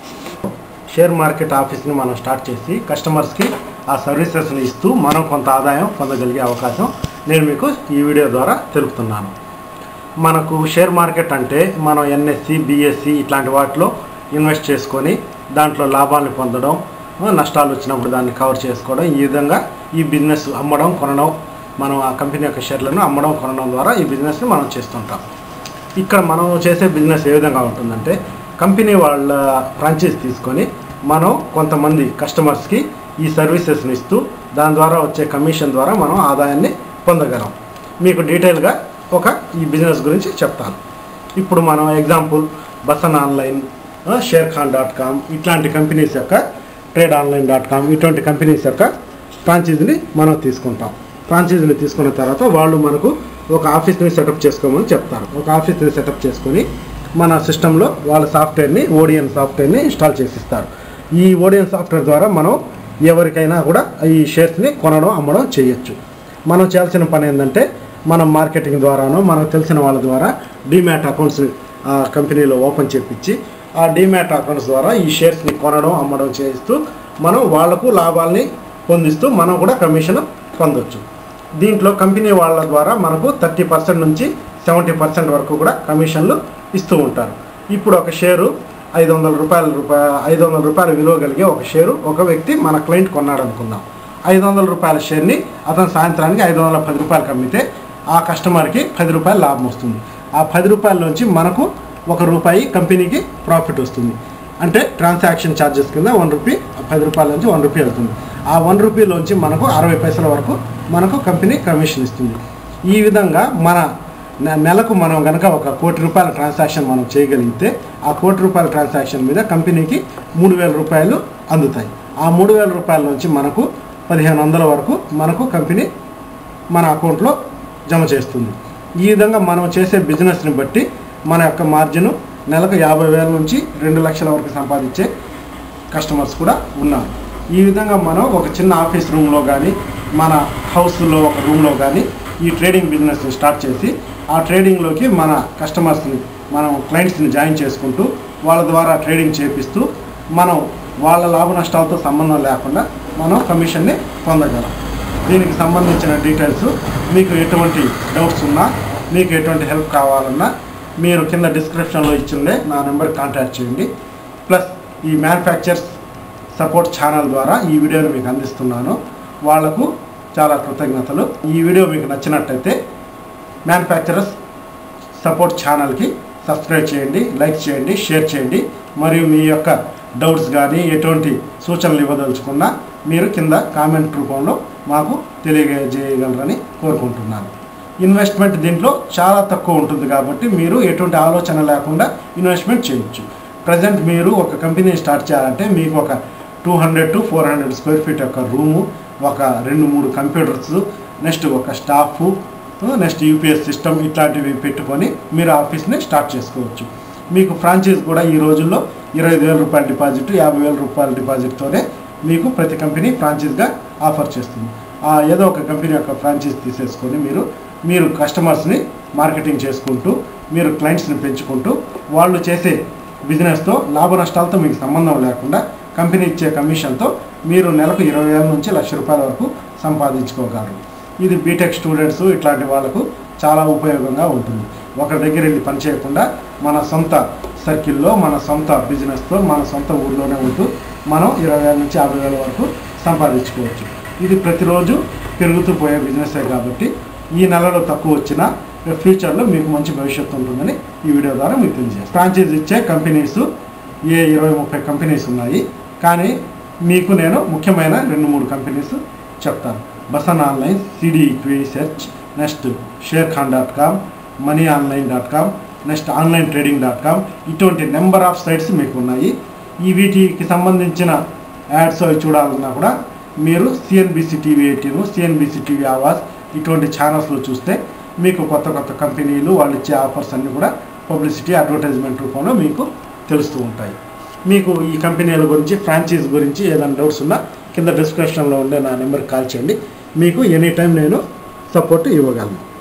share market ఆఫీస్ని మనం start చేసి కస్టమర్స్కి ఆ సర్వీసెస్ని ఇస్తూ మనం కొంత ఆదాయం పొందగలిగే అవకాశం నేను మీకు ఈ వీడియో ద్వారా తెలుపుతున్నాను మనకు షేర్ మార్కెట్ అంటే మనం ఎన్ఎస్సి బిఎస్సి ఇట్లాంటి వాటిలో ఇన్వెస్ట్ చేసుకొని దాంట్లో లాభాలను పొందడం నష్టాలు వచ్చినప్పుడు దాన్ని కవర్ చేసుకోవడం ఈ విధంగా ఈ బిజినెస్ అమ్మడం కొనడం మనం ఆ కంపెనీ యొక్క షేర్లను అమ్మడం కొనడం ద్వారా ఈ బిజినెస్ని మనం చేస్తుంటాం ఇక్కడ మనం చేసే బిజినెస్ ఏ విధంగా ఉంటుందంటే కంపెనీ వాళ్ళ ఫ్రాంచైజ్ తీసుకొని మనం కొంతమంది కస్టమర్స్కి ఈ సర్వీసెస్ని ఇస్తూ దాని ద్వారా వచ్చే కమిషన్ ద్వారా మనం ఆదాయాన్ని పొందగలం మీకు డీటెయిల్గా ఒక ఈ బిజినెస్ గురించి చెప్తాను ఇప్పుడు మనం ఎగ్జాంపుల్ బసన్ online Sharekhan dot com ఇట్లాంటి కంపెనీస్ యొక్క ట్రేడ్ ఆన్లైన్ డాట్ కామ్ ఇటువంటి కంపెనీస్ యొక్క ఫ్రాంచైజీని మనం తీసుకుంటాం ఫ్రాంచైజీని తీసుకున్న తర్వాత వాళ్ళు మనకు ఒక ఆఫీస్ని సెటప్ చేసుకోమని చెప్తారు ఒక ఆఫీస్ని సెటప్ చేసుకొని మన సిస్టంలో వాళ్ళ సాఫ్ట్వేర్ని ఓడిఎన్ సాఫ్ట్వేర్ని ఇన్స్టాల్ చేసిస్తారు ఈ ఓడిఎన్ సాఫ్ట్వేర్ ద్వారా మనం ఎవరికైనా కూడా ఈ షేర్స్ని కొనడం అమ్మడం చేయొచ్చు మనం చేయాల్సిన పని ఏంటంటే మనం మార్కెటింగ్ ద్వారానో మనకు తెలిసిన వాళ్ళ ద్వారా డీమ్యాట్ అకౌంట్స్ ఆ కంపెనీలో ఓపెన్ చేపించి ఆ డీమ్యాట్ అకౌంట్స్ ద్వారా ఈ షేర్స్ని కొనడం అమ్మడం చేస్తూ మనం వాళ్లకు లాభాల్ని పొందిస్తూ మనం కూడా కమిషన్ పొందొచ్చు దీంట్లో కంపెనీ వాళ్ళ ద్వారా మనకు థర్టీ పర్సెంట్ నుంచి సెవెంటీ పర్సెంట్ వరకు కూడా కమిషన్లు ఇస్తూ ఉంటారు ఇప్పుడు ఒక షేరు ఐదు వందల రూపాయల రూపాయ ఐదు వందల రూపాయల విలువ కలిగే ఒక షేరు ఒక వ్యక్తి మన క్లయింట్ కొన్నాడు అనుకుందాం ఐదు వందల రూపాయల షేర్ని అతను సాయంత్రానికి ఐదు వందల పది రూపాయలకు అమ్మితే ఆ కస్టమర్కి పది రూపాయలు లాభం వస్తుంది ఆ పది రూపాయల నుంచి మనకు ఒక రూపాయి కంపెనీకి ప్రాఫిట్ వస్తుంది అంటే ట్రాన్సాక్షన్ ఛార్జెస్ కింద వన్ రూపీ పది రూపాయల నుంచి వన్ రూపీ వెళ్తుంది ఆ వన్ రూపీలోంచి మనకు అరవై పైసల వరకు మనకు కంపెనీ కమిషన్ ఇస్తుంది ఈ విధంగా మన నె- నెలకు మనం కనుక ఒక కోటి రూపాయల ట్రాన్సాక్షన్ మనం చేయగలిగితే ఆ కోటి రూపాయల ట్రాన్సాక్షన్ మీద కంపెనీకి మూడు వేల రూపాయలు అందుతాయి ఆ మూడు వేల రూపాయల నుంచి మనకు పదిహేను వందల వరకు మనకు కంపెనీ మన అకౌంట్లో జమ చేస్తుంది ఈ విధంగా మనం చేసే బిజినెస్ని బట్టి మన యొక్క మార్జిన్ నెలకు యాభై వేల నుంచి రెండు లక్షల వరకు సంపాదించే కస్టమర్స్ కూడా ఉన్నారు ఈ విధంగా మనం ఒక చిన్న ఆఫీస్ రూమ్లో కానీ మన హౌస్లో ఒక రూమ్లో కానీ ఈ ట్రేడింగ్ బిజినెస్ని స్టార్ట్ చేసి ఆ ట్రేడింగ్లోకి మన కస్టమర్స్ని మనం క్లయింట్స్ని జాయిన్ చేసుకుంటూ వాళ్ళ ద్వారా ట్రేడింగ్ చేపిస్తూ మనం వాళ్ళ లాభ నష్టాలతో సంబంధం లేకుండా మనం కమిషన్ని పొందగలం దీనికి సంబంధించిన డీటెయిల్స్ మీకు ఎటువంటి డౌట్స్ ఉన్నా మీకు ఎటువంటి హెల్ప్ కావాలన్నా మీరు కింద డిస్క్రిప్షన్లో ఇచ్చిందే నా నెంబర్ కాంటాక్ట్ చేయండి ప్లస్ ఈ మ్యానుఫ్యాక్చర్స్ సపోర్ట్ ఛానల్ ద్వారా ఈ వీడియోని మీకు అందిస్తున్నాను వాళ్లకు చాలా కృతజ్ఞతలు ఈ వీడియో మీకు నచ్చినట్టయితే మ్యానుఫ్యాక్చరర్స్ సపోర్ట్ ఛానల్కి సబ్స్క్రైబ్ చేయండి లైక్ చేయండి షేర్ చేయండి మరియు మీ యొక్క డౌట్స్ కానీ ఎటువంటి సూచనలు ఇవ్వదలుచుకున్నా మీరు కింద కామెంట్ రూపంలో మాకు తెలియజేయగలరని కోరుకుంటున్నాను ఇన్వెస్ట్మెంట్ దీంట్లో చాలా తక్కువ ఉంటుంది కాబట్టి మీరు ఎటువంటి ఆలోచన లేకుండా ఇన్వెస్ట్మెంట్ చేయొచ్చు ప్రజెంట్ మీరు ఒక కంపెనీ స్టార్ట్ చేయాలంటే మీకు ఒక two hundred to four hundred square feet యొక్క రూము ఒక రెండు మూడు కంప్యూటర్స్ నెక్స్ట్ ఒక స్టాఫ్ నెక్స్ట్ యూపీఎస్ సిస్టమ్ ఇట్లాంటివి పెట్టుకొని మీరు ఆఫీస్ని స్టార్ట్ చేసుకోవచ్చు మీకు ఫ్రాంచైజ్ కూడా ఈ రోజుల్లో ఇరవై వేల రూపాయల డిపాజిట్ యాభై వేల రూపాయల డిపాజిట్తోనే మీకు ప్రతి కంపెనీ ఫ్రాంచైజ్గా ఆఫర్ చేస్తుంది ఆ ఏదో ఒక కంపెనీ యొక్క ఫ్రాంచైజ్ తీసేసుకొని మీరు మీరు కస్టమర్స్ని మార్కెటింగ్ చేసుకుంటూ మీరు క్లయింట్స్ని పెంచుకుంటూ వాళ్ళు చేసే బిజినెస్తో లాభ నష్టాలతో మీకు సంబంధం లేకుండా కంపెనీ ఇచ్చే కమిషన్తో మీరు నెలకు ఇరవై వేల నుంచి లక్ష రూపాయల వరకు సంపాదించుకోగలరు ఇది బీటెక్ స్టూడెంట్స్ ఇట్లాంటి వాళ్ళకు చాలా ఉపయోగంగా ఉంటుంది ఒకరి దగ్గర వెళ్ళి పని చేయకుండా మన సొంత సర్కిల్లో మన సొంత బిజినెస్తో మన సొంత ఊర్లోనే ఉంటూ మనం ఇరవై వేల నుంచి యాభై వేల వరకు సంపాదించుకోవచ్చు ఇది ప్రతిరోజు పెరుగుతూ పోయే బిజినెసే కాబట్టి ఈ నెలలో తక్కువ వచ్చినా రేపు ఫ్యూచర్లో మీకు మంచి భవిష్యత్తు ఉంటుందని ఈ వీడియో ద్వారా మీకు తెలియజేస్తాను ఫ్రాంచైజ్ ఇచ్చే కంపెనీస్ ఏ ఇరవై ముప్పై కంపెనీస్ ఉన్నాయి కానీ మీకు నేను ముఖ్యమైన రెండు మూడు కంపెనీస్ చెప్తాను బసన్ online CD Equisearch next Sharekhan dot com money online dot com next online trading dot com ఇటువంటి నెంబర్ ఆఫ్ సైట్స్ మీకు ఉన్నాయి ఈ వీటికి సంబంధించిన యాడ్స్ అవి చూడాలన్నా కూడా మీరు CNBC TV eighteen CNBC TV Awaaz ఇటువంటి ఛానల్స్లో చూస్తే మీకు కొత్త కొత్త కంపెనీలు వాళ్ళు ఇచ్చే ఆఫర్స్ అన్నీ కూడా పబ్లిసిటీ అడ్వర్టైజ్మెంట్ రూపంలో మీకు తెలుస్తూ ఉంటాయి మీకు ఈ కంపెనీల గురించి ఫ్రాంచైజ్ గురించి ఏదైనా డౌట్స్ ఉన్నా కింద డిస్క్రిప్షన్లో ఉండే నా నెంబర్కి కాల్ చేయండి మీకు ఎనీ టైం నేను సపోర్ట్ ఇవ్వగలను